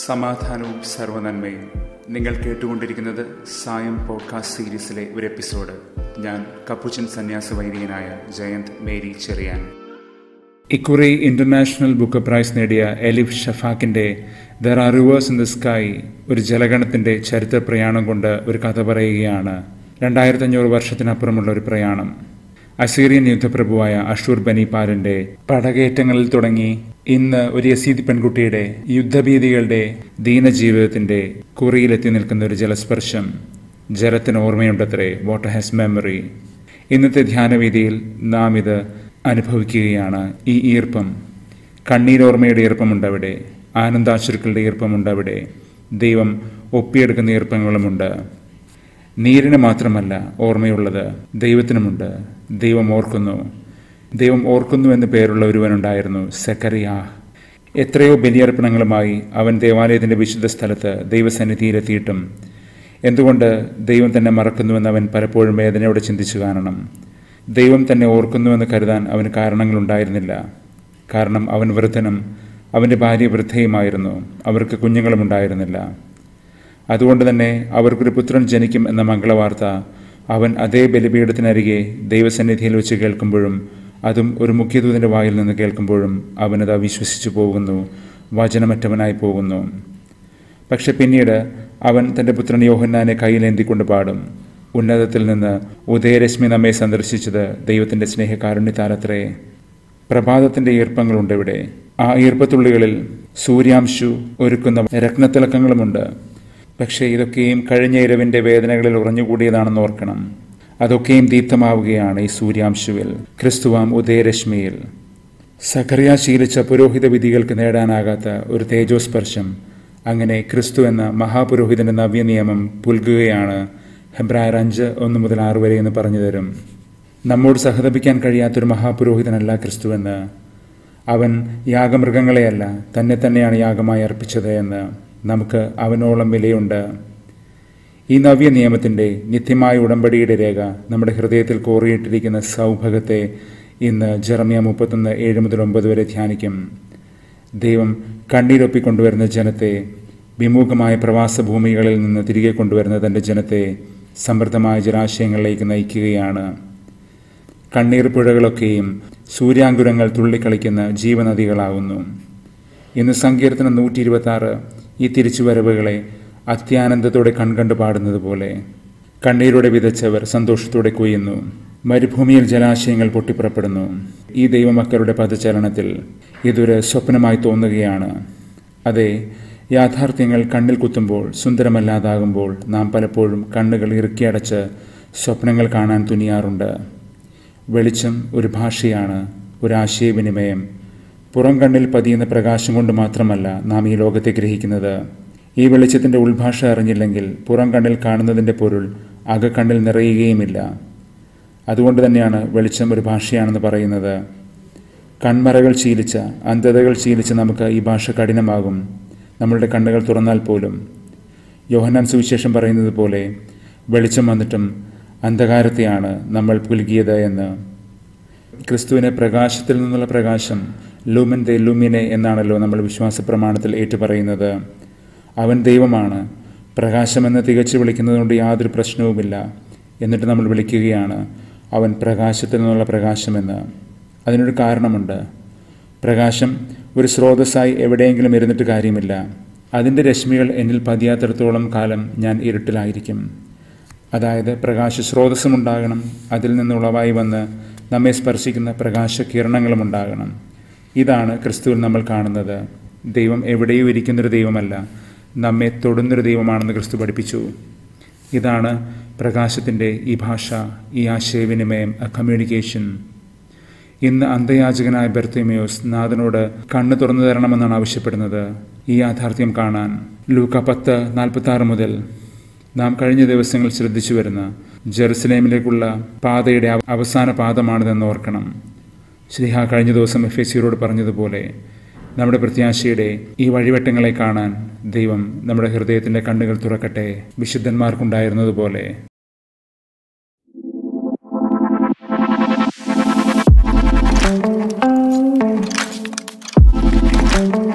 സമാധാനവും സർവനന്മയും നിങ്ങൾ കേട്ടുകൊണ്ടിരിക്കുന്നത് സായം പോഡ്കാസ്റ്റ് സീരീസിലെ ഒരു എപ്പിസോഡ് ഞാൻ കപ്പുച്ചൻ സന്യാസ വൈദികനായ ജയന്ത് മേരി ചെറിയാൻ ഇക്കുറി ഇന്റർനാഷണൽ ബുക്ക് പ്രൈസ് നേടിയ എലിഫ് ഷഫാക്കിന്റെ there are rivers in the sky ഒരു ജലഗണത്തിന്റെ ചരിത്ര പ്രയാണം കൊണ്ട് ഒരു കഥ പറയുകയാണ് രണ്ടായിരത്തി അഞ്ഞൂറ് വർഷത്തിനപ്പുറമുള്ള ഒരു പ്രയാണം അസീറിയൻ യുദ്ധപ്രഭുവായ അഷൂർ ബനിപാലിന്റെ പടകേറ്റങ്ങളിൽ തുടങ്ങി ഇന്ന് ഒരു യസീദി പെൺകുട്ടിയുടെ യുദ്ധഭീതികളുടെ ദീനജീവിതത്തിന്റെ കുറിയിലെത്തി നിൽക്കുന്ന ഒരു ജലസ്പർശം ജലത്തിന് ഓർമ്മയുണ്ടത്രേ വാട്ടർ ഹാസ് മെമ്മറി ഇന്നത്തെ ധ്യാനവേദിയിൽ നാം ഇത് അനുഭവിക്കുകയാണ് ഈ ഈർപ്പം കണ്ണീരോർമ്മയുടെ ഈർപ്പമുണ്ടവിടെ ആനന്ദാശ്രുക്കളുടെ ഈർപ്പമുണ്ടവിടെ ദൈവം ഒപ്പിയെടുക്കുന്ന ഈർപ്പങ്ങളുമുണ്ട് നീരിന് മാത്രമല്ല ഓർമ്മയുള്ളത് ദൈവത്തിനുമുണ്ട് ദൈവം ഓർക്കുന്നു ദൈവം ഓർക്കുന്നു എന്ന് പേരുള്ള ഒരുവനുണ്ടായിരുന്നു സെക്കറിയ എത്രയോ ബലിയർപ്പണങ്ങളുമായി അവൻ ദേവാലയത്തിന്റെ വിശുദ്ധ സ്ഥലത്ത് ദൈവസന്നിധിയിലെത്തിയിട്ടും എന്തുകൊണ്ട് ദൈവം തന്നെ മറക്കുന്നുവെന്ന് അവൻ പലപ്പോഴും വേദനയോടെ ചിന്തിച്ചു കാണണം ദൈവം തന്നെ ഓർക്കുന്നുവെന്ന് കരുതാൻ അവന് കാരണങ്ങളുണ്ടായിരുന്നില്ല കാരണം അവൻ വൃദ്ധനും അവൻ്റെ ഭാര്യ വൃദ്ധയുമായിരുന്നു അവർക്ക് കുഞ്ഞുങ്ങളും ഉണ്ടായിരുന്നില്ല അതുകൊണ്ട് തന്നെ അവർക്കൊരു പുത്രൻ ജനിക്കും എന്ന മംഗളവാർത്ത അവൻ അതേ ബലിപീഠത്തിനരികെ ദൈവസന്നിധിയിൽ വെച്ച് കേൾക്കുമ്പോഴും അതും ഒരു മുഖ്യദൂതന്റെ വായിൽ നിന്ന് കേൾക്കുമ്പോഴും അവനത് വിശ്വസിച്ചു പോകുന്നു വചനമറ്റവനായി പോകുന്നു പക്ഷെ പിന്നീട് അവൻ തൻ്റെ പുത്രൻ യോഹന്നാനെ കയ്യിലേന്തിക്കൊണ്ട് പാടും ഉന്നതത്തിൽ നിന്ന് ഉദയരശ്മി നമ്മെ സന്ദർശിച്ചത് ദൈവത്തിൻ്റെ സ്നേഹകാരുണ്യത്താലത്രേ പ്രഭാതത്തിൻ്റെ ഈർപ്പങ്ങളുണ്ട് ഇവിടെ ആ ഈർപ്പത്തുള്ളികളിൽ സൂര്യാംശു ഒരുക്കുന്ന രത്നത്തിളക്കങ്ങളുമുണ്ട് പക്ഷേ ഇതൊക്കെയും കഴിഞ്ഞ ഇരവിൻ്റെ വേദനകളിൽ ഉറഞ്ഞുകൂടിയതാണെന്ന് ഓർക്കണം അതൊക്കെയും ദീപ്തമാവുകയാണ് ഈ സൂര്യാംശുവിൽ ക്രിസ്തുവാം ഉദയരശ്മിയിൽ സഖറിയ ശീലിച്ച പുരോഹിത വിധികൾക്ക് നേടാനാകാത്ത ഒരു തേജോസ്പർശം അങ്ങനെ ക്രിസ്തു എന്ന മഹാപുരോഹിതന്റെ നവ്യനിയമം പുൽകുകയാണ് ഹെബ്രായർ അഞ്ച് ഒന്ന് മുതൽ ആറ് വരെ എന്ന് പറഞ്ഞു തരും നമ്മോട് സഹതപിക്കാൻ കഴിയാത്തൊരു മഹാപുരോഹിതനല്ല ക്രിസ്തുവെന്ന് അവൻ യാഗമൃഗങ്ങളെയല്ല തന്നെ തന്നെയാണ് യാഗമായി അർപ്പിച്ചത് എന്ന് നമുക്ക് അവനോളം വിലയുണ്ട് ഈ നവ്യ നിയമത്തിൻ്റെ നിത്യമായ ഉടമ്പടിയുടെ രേഖ നമ്മുടെ ഹൃദയത്തിൽ കോറിയിട്ടിരിക്കുന്ന സൗഭഗത്തെ ഇന്ന് ജെറമിയ മുപ്പത്തൊന്ന് ഏഴ് മുതൽ ഒമ്പത് വരെ ധ്യാനിക്കും ദൈവം കണ്ണീരൊപ്പിക്കൊണ്ടുവരുന്ന ജനത്തെ വിമുഖമായ പ്രവാസ ഭൂമികളിൽ നിന്ന് തിരികെ കൊണ്ടുവരുന്ന തൻ്റെ ജനത്തെ സമൃദ്ധമായ ജലാശയങ്ങളിലേക്ക് നയിക്കുകയാണ് കണ്ണീർ പുഴകളൊക്കെയും സൂര്യാങ്കുരങ്ങൾ തുള്ളിക്കളിക്കുന്ന ജീവനദികളാകുന്നു ഇന്ന് സങ്കീർത്തനം നൂറ്റി ഇരുപത്തി ആറ് ഈ തിരിച്ചുവരവുകളെ അത്യാനന്ദത്തോടെ കൺകണ്ടു പാടുന്നത് പോലെ കണ്ണീരോടെ വിതച്ചവർ സന്തോഷത്തോടെ കൊയ്യുന്നു മരുഭൂമിയിൽ ജലാശയങ്ങൾ പൊട്ടിപ്പുറപ്പെടുന്നു ഈ ദൈവമക്കളുടെ പദചലനത്തിൽ ഇതൊരു സ്വപ്നമായി തോന്നുകയാണ് അതെ യാഥാർത്ഥ്യങ്ങൾ കണ്ണിൽ കുത്തുമ്പോൾ സുന്ദരമല്ലാതാകുമ്പോൾ നാം പലപ്പോഴും കണ്ണുകൾ ഇറുക്കിയടച്ച് സ്വപ്നങ്ങൾ കാണാൻ തുനിയാറുണ്ട് വെളിച്ചം ഒരു ഭാഷയാണ് ഒരു ആശയവിനിമയം പുറം കണ്ണിൽ പതിയുന്ന പ്രകാശം കൊണ്ട് മാത്രമല്ല നാം ഈ ലോകത്തെ ഗ്രഹിക്കുന്നത് ഈ വെളിച്ചത്തിൻ്റെ ഉൾഭാഷ അറിഞ്ഞില്ലെങ്കിൽ പുറം കണ്ണിൽ കാണുന്നതിൻ്റെ പൊരുൾ അകക്കണ്ണിൽ നിറയുകയുമില്ല അതുകൊണ്ട് തന്നെയാണ് വെളിച്ചം ഒരു ഭാഷയാണെന്ന് പറയുന്നത് കൺമറകൾ ശീലിച്ച അന്ധതകൾ ശീലിച്ച് നമുക്ക് ഈ ഭാഷ കഠിനമാകും നമ്മളുടെ കണ്ണുകൾ തുറന്നാൽ പോലും യോഹന്നാൻ സുവിശേഷം പറയുന്നത് പോലെ വെളിച്ചം വന്നിട്ടും അന്ധകാരത്തെയാണ് നമ്മൾ പുൽകിയത് എന്ന് ക്രിസ്തുവിനെ പ്രകാശത്തിൽ നിന്നുള്ള പ്രകാശം ലൂമൻ ദെ ലൂമിനെ എന്നാണല്ലോ നമ്മൾ വിശ്വാസ പ്രമാണത്തിൽ ഏറ്റുപറയുന്നത് അവൻ ദൈവമാണ് പ്രകാശമെന്ന് തികച്ചു വിളിക്കുന്നതുകൊണ്ട് യാതൊരു പ്രശ്നവുമില്ല എന്നിട്ട് നമ്മൾ വിളിക്കുകയാണ് അവൻ പ്രകാശത്തിൽ നിന്നുള്ള പ്രകാശമെന്ന് അതിനൊരു കാരണമുണ്ട് പ്രകാശം ഒരു സ്രോതസ്സായി എവിടെയെങ്കിലും ഇരുന്നിട്ട് കാര്യമില്ല അതിൻ്റെ രശ്മികൾ എന്നിൽ പതിയാത്തിടത്തോളം കാലം ഞാൻ ഇരുട്ടിലായിരിക്കും അതായത് പ്രകാശ സ്രോതസ്സുമുണ്ടാകണം അതിൽ നിന്നുളവായി വന്ന് നമ്മെ സ്പർശിക്കുന്ന പ്രകാശ കിരണങ്ങളും ഉണ്ടാകണം ഇതാണ് ക്രിസ്തുവിൽ നമ്മൾ കാണുന്നത് ദൈവം എവിടെയും ഇരിക്കുന്നൊരു ദൈവമല്ല നമ്മെ തൊടുന്നൊരു ദൈവമാണെന്ന് ക്രിസ്തു പഠിപ്പിച്ചു ഇതാണ് പ്രകാശത്തിൻ്റെ ഈ ഭാഷ ഈ ആശയവിനിമയം എ കമ്മ്യൂണിക്കേഷൻ ഇന്ന് അന്ധയാചകനായ ബെർത്തിമയോസ് നാഥനോട് കണ്ണു തുറന്നു തരണമെന്നാണ് ആവശ്യപ്പെടുന്നത് ഈ യാഥാർത്ഥ്യം കാണാൻ ലൂക്ക പത്ത് നാൽപ്പത്തി ആറ് മുതൽ നാം കഴിഞ്ഞ ദിവസങ്ങൾ ശ്രദ്ധിച്ചു വരുന്ന ജെറുസലേമിലേക്കുള്ള പാതയുടെ അവസാന പാദമാണിതെന്ന് ഓർക്കണം ശ്രീഹ കഴിഞ്ഞ ദിവസം എഫ് എസ് സിയോട് പറഞ്ഞതുപോലെ നമ്മുടെ പ്രത്യാശയുടെ ഈ വഴിവെട്ടങ്ങളെ കാണാൻ ദൈവം നമ്മുടെ ഹൃദയത്തിൻ്റെ കണ്ണുകൾ തുറക്കട്ടെ വിശുദ്ധന്മാർക്കുണ്ടായിരുന്നതുപോലെ thank you